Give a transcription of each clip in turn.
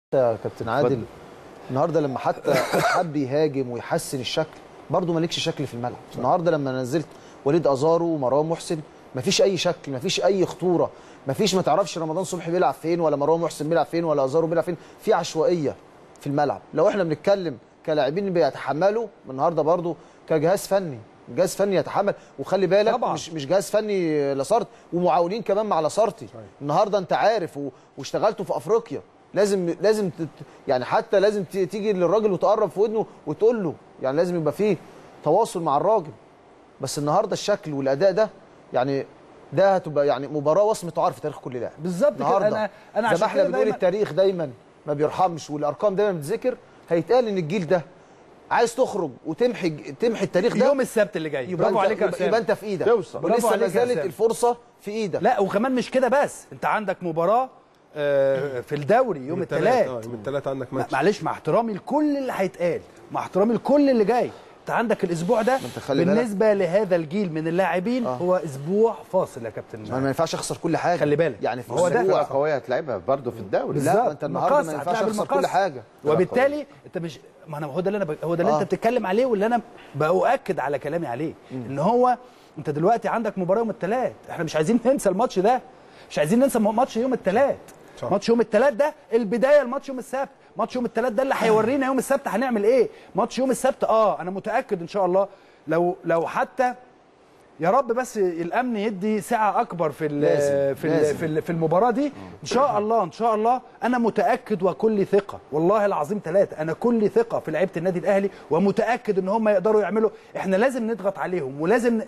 يا كابتن عادل النهارده لما حتى حب يهاجم ويحسن الشكل برضه مالكش شكل في الملعب النهارده لما نزلت وليد ازارو ومروان محسن مفيش اي شكل مفيش اي خطوره مفيش ما تعرفش رمضان صبحي بيلعب فين ولا مروان محسن بيلعب فين ولا ازارو بيلعب فين في عشوائيه في الملعب لو احنا بنتكلم كلاعبين بيتحملوا النهارده برضه كجهاز فني جهاز فني يتحمل وخلي بالك طبعاً. مش مش جهاز فني لاسارتي ومعاونين كمان مع لاسارتي النهارده انت عارف و... واشتغلتوا في افريقيا لازم لازم تت... يعني حتى لازم ت- تيجي للراجل وتقرب في ودنه وتقول له يعني لازم يبقى فيه تواصل مع الراجل بس النهارده الشكل والاداء ده يعني ده هتبقى يعني مباراه وصمه عار في تاريخ كل لاعب بالظبط كده. النهارده أنا- أنا زي عشان ما احنا كده بنقول دايماً- التاريخ دايما ما بيرحمش والارقام دايما بتتذكر هيتقال ان الجيل ده عايز تخرج وتمحي تمحي التاريخ ده يوم السبت اللي جاي يبقى برافو انت عليك يا يبقى, أسامة. يبقى انت في ايدك توصل. برافو ولسه ما عليك يا زالت أسامة. الفرصه في ايدك لا وكمان مش كده بس انت عندك مباراه آه، في الدوري يوم الثلاث اه يوم الثلاث عندك ماتش معلش مع احترامي لكل اللي هيتقال مع احترامي لكل اللي جاي انت عندك الاسبوع ده انت خلي بالك. بالنسبه لهذا الجيل من اللاعبين هو اسبوع فاصل يا كابتن ما ما ينفعش اخسر كل حاجه خلي بالك. يعني في هو ده. أسبوع. فرقه قويه هتلعبها برضه في الدوري لا ما انت النهارده مقص، ما ينفعش هتلعب اخسر المقص. كل حاجه وبالتالي انت مش ما انا هو ده اللي انا ب... هو ده اللي آه. انت بتتكلم عليه واللي انا باؤكد على كلامي عليه ان هو انت دلوقتي عندك مباراه يوم الثلاث احنا مش عايزين ننسى الماتش ده مش عايزين ننسى ماتش يوم الثلاث صح. ماتش يوم الثلاث ده البدايه الماتش يوم السبت ماتش يوم الثلاث ده اللي هيورينا يوم السبت هنعمل ايه ماتش يوم السبت اه انا متاكد ان شاء الله لو لو حتى يا رب بس الامن يدي سعه اكبر في ال لازم، في ال لازم. في, ال في المباراه دي ان شاء الله ان شاء الله انا متاكد وكل ثقه والله العظيم ثلاثه انا كل ثقه في لعيبه النادي الاهلي ومتاكد ان هم يقدروا يعملوا احنا لازم نضغط عليهم ولازم ن-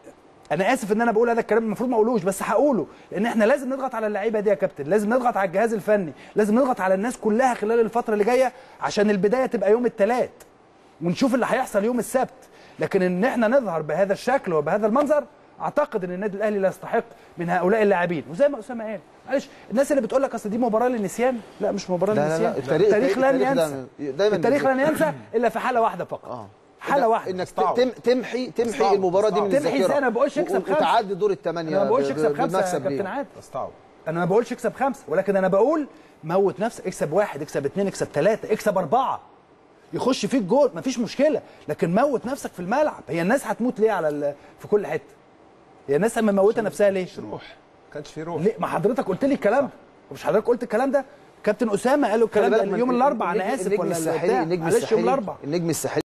انا اسف ان انا بقول هذا الكلام المفروض ما اقولوش بس هقوله لان احنا لازم نضغط على اللعيبه دي يا كابتن لازم نضغط على الجهاز الفني لازم نضغط على الناس كلها خلال الفتره اللي جايه عشان البدايه تبقى يوم الثلاث ونشوف اللي هيحصل يوم السبت لكن ان احنا نظهر بهذا الشكل وبهذا المنظر اعتقد ان النادي الاهلي لا يستحق من هؤلاء اللاعبين وزي ما اسامه قال معلش الناس اللي بتقول لك اصل دي مباراه للنسيان لا مش مباراه لا، لا، للنسيان لا، التاريخ- التاريخ لن التاريخ ده ينسى دايماً التاريخ لن بيتذكر. ينسى الا في حاله واحده فقط اه حاله واحده انك استعوض. تم تمحي تمحي استعوض. المباراه دي من تمحي الذاكره ازاي؟ أنا ما بقولش اكسب و- خمسة. وتعدي دور الثمانيه انا ما بقولش ب- اكسب ب- خمسه يا بمكسب كابتن ليه. عادل استعوض انا ما بقولش اكسب خمسه ولكن انا بقول موت نفسك اكسب واحد اكسب اثنين اكسب ثلاثه اكسب اربعه يخش فيك جول مفيش مشكله لكن موت نفسك في الملعب هي الناس هتموت ليه على ال- في كل حته هي الناس اما موتها نفسها ليه روح ما كانش في روح ليه ما حضرتك قلت لي الكلام ده ومش حضرتك قلت الكلام ده كابتن اسامه قال له خلي الكلام ده بالك من يوم النجم- الاربعاء انا النجم اسف ولا الساحلي بتاع النجم معلش يوم الساحلي الاربعاء النجم الساحلي